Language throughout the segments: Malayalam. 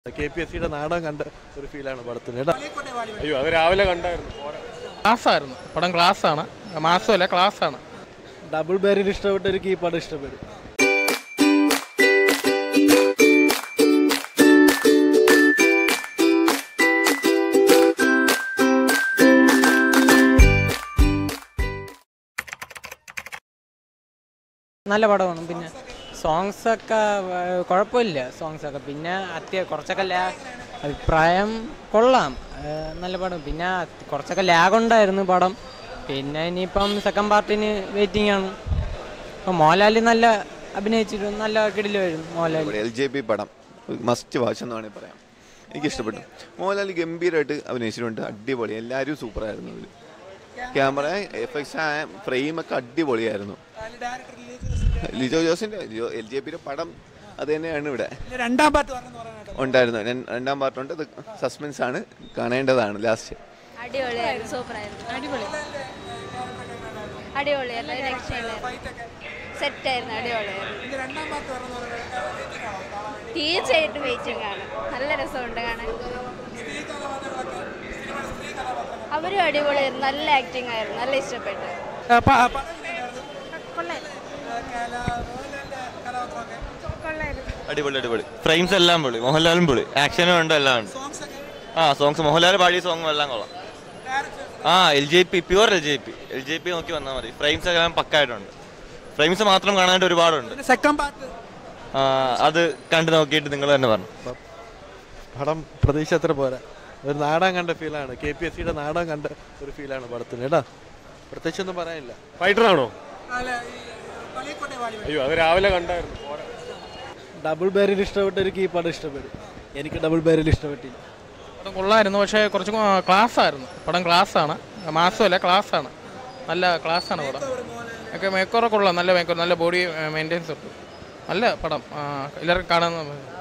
കെ പി എസ് സിയുടെ നാടകം കണ്ട ഒരു ഫീലാണ് പടത്തിന് കേട്ടോ അയ്യോ അത് രാവിലെ കണ്ടായിരുന്നു ക്ലാസ് ആയിരുന്നു പടം ക്ലാസ് ആണ് മാസമല്ല ക്ലാസ് ആണ് ഡബിൾ ബാരിൽ ഇഷ്ടപ്പെട്ടവർക്ക് ഈ പടം ഇഷ്ടപ്പെടും നല്ല പടമാണ് പിന്നെ സോങ്സ് ഒക്കെ ഏഹ്, കുഴപ്പമില്ല സോങ്സ് ഒക്കെ പിന്നെ അത്യ കുറച്ചൊക്കെ ലാ അഭിപ്രായം കൊള്ളാം ഏഹ്, നല്ല പടം പിന്നെ അത് കുറച്ചൊക്കെ ലാഗ് ഉണ്ടായിരുന്നു പടം പിന്നെ ഇനിയിപ്പം സെക്കൻഡ് പാർട്ടിന് വെയിറ്റിംഗ് ആണ് ഇപ്പം മോഹൻലാൽ നല്ല അഭിനയിച്ചിട്ട് നല്ല കിടിലുമായിരുന്നു മോഹൻലാൽ എൽ ജെ പി പടം മസ്റ്റ് വാച്ച് എന്ന് വേണമെങ്കിൽ പറയാം എനിക്ക് ഇഷ്ടപ്പെട്ടു മോഹൻലാൽ ഗംഭീരമായിട്ട് അഭിനയിച്ചിട്ടുണ്ട് അടിപൊളി എല്ലാവരും സൂപ്പറായിരുന്നു ഇതിൽ ക്യാമറ എഫക്ട്സ് ഫ്രെയിമൊക്കെ അടിപൊളിയായിരുന്നു ലിജോ ജോസിന്റെ എൽ ജെ പിയുടെ പടം അത് തന്നെയാണ് ഇവിടെ രണ്ടാം പാർട്ട് പറഞ്ഞെന്ന് പറയാനായിട്ട് ഉണ്ടായിരുന്നു ര- രണ്ടാം പാർട്ടുണ്ട് അത് സസ്പെൻസ് ആണ് കാണേണ്ടതാണ് ലാസ്റ്റ് അടിപൊളിയായിരുന്നു സൂപ്പറായിരുന്നു അടിപൊളി അടിപൊളിയായിരുന്നു ഒരു രക്ഷയില്ലായിരുന്നു സെറ്റായിരുന്നു അടിപൊളിയായിരുന്നു രണ്ടാം പാർട്ട് പറഞ്ഞെന്ന് പറയാനായിട്ട് തീർച്ചയായിട്ടും വെയിറ്റിംഗ് ആണ് നല്ല രസമുണ്ട് കാണാൻ അവരും അടിപൊളിയായിരുന്നു നല്ല ആക്ടിങ് ആയിരുന്നു നല്ല ഇഷ്ടപ്പെട്ടു അടിപൊളി അടിപൊളി ഫ്രെയിംസ് എല്ലാം പൊളി മോഹൻലാലും പൊളി ആക്ഷനും ഉണ്ട് എല്ലാം ഉണ്ട് ആ സോങ്സ് മോഹൻലാൽ പാടിയ സോങ്ങും എല്ലാം കൊള്ളാം ആ L J P pure L J P L J P നോക്കി വന്നാൽ മതി ഫ്രെയിംസ് എല്ലാം പക്കായിട്ടുണ്ട് ഫ്രെയിംസ് മാത്രം കാണാനായിട്ട് ഒരുപാടുണ്ട് സെക്കൻഡ് പാർട്ട് ആ, അത് കണ്ടു നോക്കിയിട്ട് നിങ്ങൾ തന്നെ പറഞ്ഞു പടം പ്രതീക്ഷ അത്ര പോരാ ഒരു നാടകം കണ്ട ഫീലാണ് കെ പി എസ് സിയുടെ നാടകം കണ്ട ഒരു ഫീലാണ് പടത്തിന് കേട്ടോ പ്രത്യേകിച്ച് ഒന്നും പറയാനില്ല ഫൈറ്റർ ആണോ അല്ല ഈ കളിയക്കോട്ടെ വാലി അയ്യോ അത് രാവിലെ കണ്ടായിരുന്നു ഡബിൾ ബാരിൽ ഇഷ്ടപ്പെട്ടവർക്ക് ഈ പടം ഇഷ്ടപ്പെടും എനിക്ക് ഡബിൾ ബാരിൽ ഇഷ്ടപ്പെട്ടില്ല പടം കൊള്ളായിരുന്നു പക്ഷേ കുറച്ച് ക്ലാസ് ആയിരുന്നു പടം ക്ലാസ് ആണ് മാസമല്ല ക്ലാസ് ആണ് നല്ല ക്ലാസ് ആണ് പടം ഒക്കെ മേക്കോറൊക്കെ കൊള്ളാം നല്ല മേക്കോർ നല്ല ബോഡി മെയിൻറ്റെയിൻസ് ഉണ്ട് നല്ല പടം ആ, എല്ലാവർക്കും കാണാൻ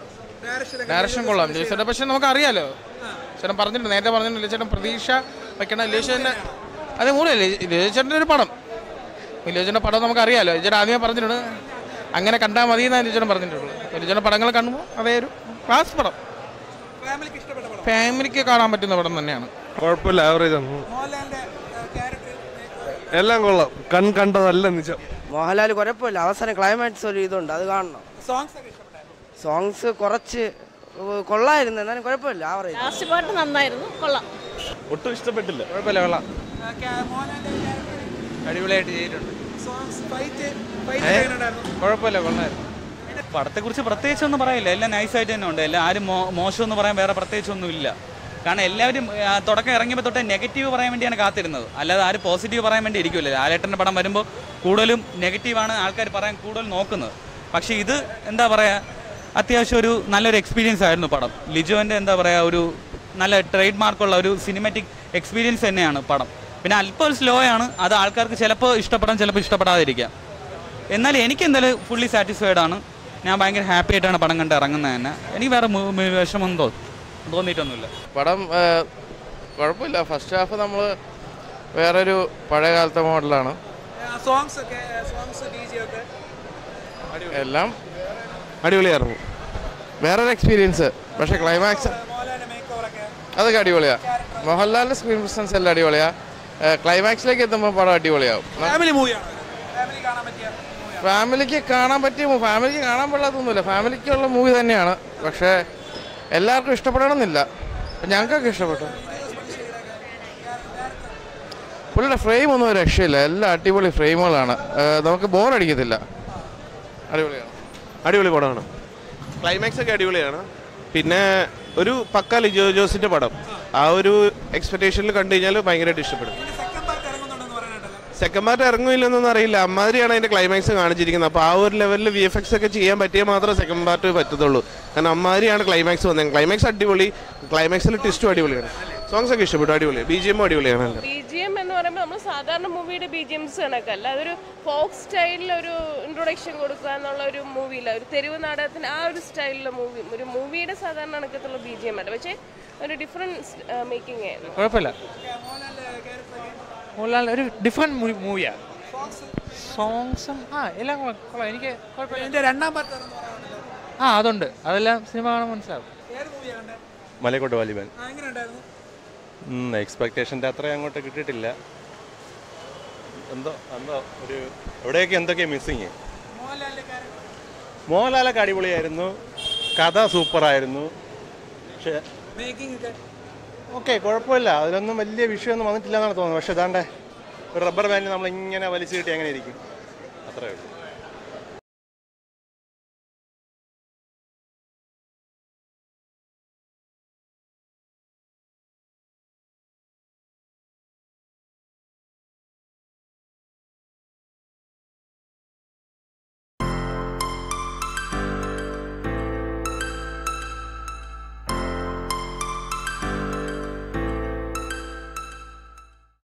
ഡയറക്ഷൻ കൊള്ളാം ലിജേഷൻ്റെ പക്ഷെ നമുക്ക് അറിയാലോ ചേട്ടൻ പറഞ്ഞിട്ടുണ്ട് നേരത്തെ പറഞ്ഞിട്ടുണ്ട് ലിജേട്ടൻ പ്രതീക്ഷ വെക്കണം ലിജേഷൻ്റെ അതേ മൂലം ലിജേഷൻ്റെ ഒരു പടം ലിജേഷൻ്റെ പടം നമുക്ക് അറിയാലോ ലിജേട്ടൻ ആദ്യമേ പറഞ്ഞിട്ടുണ്ട് അങ്ങനെ കണ്ടാൽ മതി എന്നാണ് ലിജേട്ടൻ പറഞ്ഞിട്ടുള്ളത് ലിജേട്ടൻ്റെ പടങ്ങൾ കാണുമ്പോൾ അതേ ഒരു ക്ലാസ് പടം ഫാമിലിക്ക് ഇഷ്ടപ്പെട്ട പടം ഫാമിലിക്ക് കാണാൻ പറ്റുന്ന പടം തന്നെയാണ് കുഴപ്പമില്ല ആവറേജ് ആണ് മോഹൻലാലിന്റെ ക്യാരക്ടർ എല്ലാം കൊള്ളാം കൺ കണ്ടതല്ല നിജം മോഹൻലാൽ കുഴപ്പമില്ല അവസാനം ക്ലൈമാക്സ് ഒരു ഇതുണ്ട് അത് കാണണം സോങ്സ് ഒക്കെ ഇഷ്ടപ്പെട്ടായിരുന്നു സോങ്സ് കുറച്ച് ഏഹ് കൊള്ളായിരുന്നു എന്നാലും കുഴപ്പമില്ല ആവറേജ് ലാസ്റ്റ് പാട്ട് നന്നായിരുന്നു കൊള്ളാം ഒട്ടും ഇഷ്ടപ്പെട്ടില്ല കുഴപ്പമില്ല കൊള്ളാം മോഹൻലാലിന്റെ ക്യാരക്ടർ അടിപൊളിയായിട്ട് ചെയ്തിട്ടുണ്ട് സോങ്സ് ഫൈറ്റ് ഫൈറ്റ് എങ്ങനെയുണ്ടായിരുന്നു കുഴപ്പമില്ല കൊള്ളായിരുന്നു പടത്തെക്കുറിച്ച് പ്രത്യേകിച്ച് ഒന്നും പറയില്ല എല്ലാം നൈസായിട്ട് തന്നെ ഉണ്ട് എല്ലാം ആരും മോ മോശം എന്ന് പറയാൻ വേറെ പ്രത്യേകിച്ചൊന്നും ഇല്ല കാരണം എല്ലാവരും ആ, തുടക്കം ഇറങ്ങിയപ്പോൾ തൊട്ട് നെഗറ്റീവ് പറയാൻ വേണ്ടിയാണ് കാത്തിരുന്നത് അല്ലാതെ ആരും പോസിറ്റീവ് പറയാൻ വേണ്ടി ഇരിക്കില്ല ലാലേട്ടൻ്റെ പടം വരുമ്പോൾ കൂടുതലും നെഗറ്റീവാണ് ആൾക്കാർ പറയാൻ കൂടുതൽ നോക്കുന്നത് പക്ഷേ ഇത് എന്താ പറയുക അത്യാവശ്യം ഒരു നല്ലൊരു എക്സ്പീരിയൻസ് ആയിരുന്നു പടം ലിജോൻ്റെ എന്താ പറയുക ഒരു നല്ല ട്രേഡ് മാർക്കുള്ള ഒരു സിനിമാറ്റിക് എക്സ്പീരിയൻസ് തന്നെയാണ് പടം പിന്നെ അല്പം ഒരു സ്ലോ ആണ് അത് ആൾക്കാർക്ക് ചിലപ്പോൾ ഇഷ്ടപ്പെടാൻ ചിലപ്പോൾ ഇഷ്ടപ്പെടാതിരിക്കാം എന്നാൽ എനിക്ക് എന്തായാലും ഫുള്ളി സാറ്റിസ്ഫൈഡ് ആണ് ഞാൻ ഭയങ്കര ഹാപ്പി ആയിട്ടാണ് പടം കണ്ട് ഇറങ്ങുന്നത് തന്നെ എനിക്ക് വേറെ മു- മു- വിഷമം തോ തോന്നിയിട്ടൊന്നുമില്ല പടം ഏഹ്, കുഴപ്പമില്ല ഫസ്റ്റ് ഹാഫ് നമ്മൾ വേറൊരു പഴയ കാലത്തെ മോഡലാണ് സോങ്സ് ഒക്കെ സോങ്സ് ഡി ജെ ഒക്കെ എല്ലാം അടിപൊളിയായിരുന്നു വേറൊരു എക്സ്പീരിയൻസ് പക്ഷേ ക്ലൈമാക്സ് മോഹൻലാലിന്റെ മേക്ക് ഓവറൊക്കെ അതൊക്കെ അടിപൊളിയാ മോഹൻലാലിൻ്റെ സ്ക്രീൻ പ്രസൻസ് എല്ലാം അടിപൊളിയാ ക്ലൈമാക്സിലേക്ക് എത്തുമ്പോൾ പടം അടിപൊളിയാവും ഫാമിലി മൂവിയാണ് ഫാമിലി കാണാൻ പറ്റിയ ഫാമിലിക്ക് കാണാൻ പറ്റിയ മൂ- ഫാമിലിക്ക് കാണാൻ പാടില്ലാത്തൊന്നുമില്ല ഫാമിലിക്കുള്ള മൂവി തന്നെയാണ് പക്ഷേ എല്ലാവർക്കും ഇഷ്ടപ്പെടണമെന്നില്ല അപ്പം ഞങ്ങൾക്കൊക്കെ ഇഷ്ടപ്പെട്ടു പുള്ളിയുടെ ഫ്രെയിം ഒന്നും ഒരു രക്ഷയില്ല എല്ലാം അടിപൊളി ഫ്രെയിമുകളാണ് ഏഹ് നമുക്ക് ബോർ അടിക്കത്തില്ല അടിപൊളിയാണ് അടിപൊളി പടമാണ് ക്ലൈമാക്സ് ഒക്കെ അടിപൊളിയാണ് പിന്നെ ഒരു പക്ക ലിജോ ജോസിന്റെ പടം ആ ഒരു എക്സ്പെക്ടേഷനിൽ കണ്ടു കഴിഞ്ഞാൽ ഭയങ്കരമായിട്ട് ഇഷ്ടപ്പെടും സെക്കൻഡ് പാർട്ട് ഇറങ്ങുന്നുണ്ടെന്ന് പറയാനായിട്ടല്ല സെക്കൻഡ് പാർട്ട് ഇറങ്ങില്ലെന്നൊന്നും അറിയില്ല അമ്മാതിരിയാണ് അതിന്റെ ക്ലൈമാക്സ് കാണിച്ചിരിക്കുന്നത് അപ്പോൾ ആ ഒരു ലെവലിൽ വി എഫ് എക്സ് ഒക്കെ ചെയ്യാൻ പറ്റിയാൽ മാത്രമേ സെക്കൻഡ് പാർട്ട് പറ്റത്തുള്ളൂ കാരണം അമ്മാതിരിയാണ് ക്ലൈമാക്സ് വന്നത് ക്ലൈമാക്സ് അടിപൊളി ക്ലൈമാക്സിൽ ട്വിസ്റ്റും അടിപൊളിയാണ് സോങ്സ് ഒക്കെ ഇഷ്ടപ്പെട്ടു അടിപൊളി ബി ജി എമ്മും അടിപൊളിയാണ് എല്ലാം. ബി ജി എം എന്ന് പറയുമ്പോൾ നമ്മൾ സാധാരണ മൂവിയുടെ ബി ജി എംസ് കണക്കല്ല അതൊരു ഫോക്ക് സ്റ്റൈലിൽ ഒരു ഇൻട്രൊഡക്ഷൻ കൊടുക്കുക എന്നുള്ള ഒരു മൂവിയില്ല ഒരു തെരുവ് നാടകത്തിന് ആ ഒരു സ്റ്റൈലിലെ മൂവി ഒരു മൂവിയുടെ സാധാരണ കണക്കത്തുള്ള ബി ജി എം അല്ല പക്ഷേ ഒരു ഡിഫറെൻറ്റ് മേക്കിംഗ് ആയിരുന്നു കുഴപ്പമില്ല മോഹൻലാൽ ഒരു ഡിഫറെൻറ്റ് മൂവിയാണ് സോങ്സും ആ എല്ലാം കൊള്ളാം കൊള്ളാം എനിക്ക് കുഴപ്പമില്ല ഇതിന്റെ രണ്ടാം പാർട്ട് ഇറങ്ങുന്നു പറയാനായിട്ടല്ല ആ അതുണ്ട് അതെല്ലാം സിനിമ കാണാൻ മനസ്സിലാവും ഏത് മൂവിയാ കണ്ടേ മലക്കോട്ട് വാലിബൻ ആ എങ്ങനെ ഉണ്ടായിരുന്നു എക്സ്പെക്ടേഷൻ്റെ അത്ര അങ്ങോട്ട് കിട്ടിയിട്ടില്ല എന്തോ എന്തോ ഒരു എവിടെയൊക്കെ എന്തൊക്കെ മിസ്സിങ് മോഹൻലാലിന്റെ ക്യാരക്ടർ മോഹൻലാലൊക്കെ അടിപൊളിയായിരുന്നു കഥ സൂപ്പറായിരുന്നു പക്ഷേ മേക്കിംഗ് ഒക്കെ ഓക്കെ കുഴപ്പമില്ല അതിലൊന്നും വലിയ വിഷയമൊന്നും വന്നിട്ടില്ല എന്നാണ് തോന്നുന്നത് പക്ഷേ ഇതാണ്ടേ ഒരു റബ്ബർ ബാൻഡ് നമ്മൾ ഇങ്ങനെ വലിച്ചു കിട്ടി അങ്ങനെ ഇരിക്കും അത്രേ ഉള്ളൂ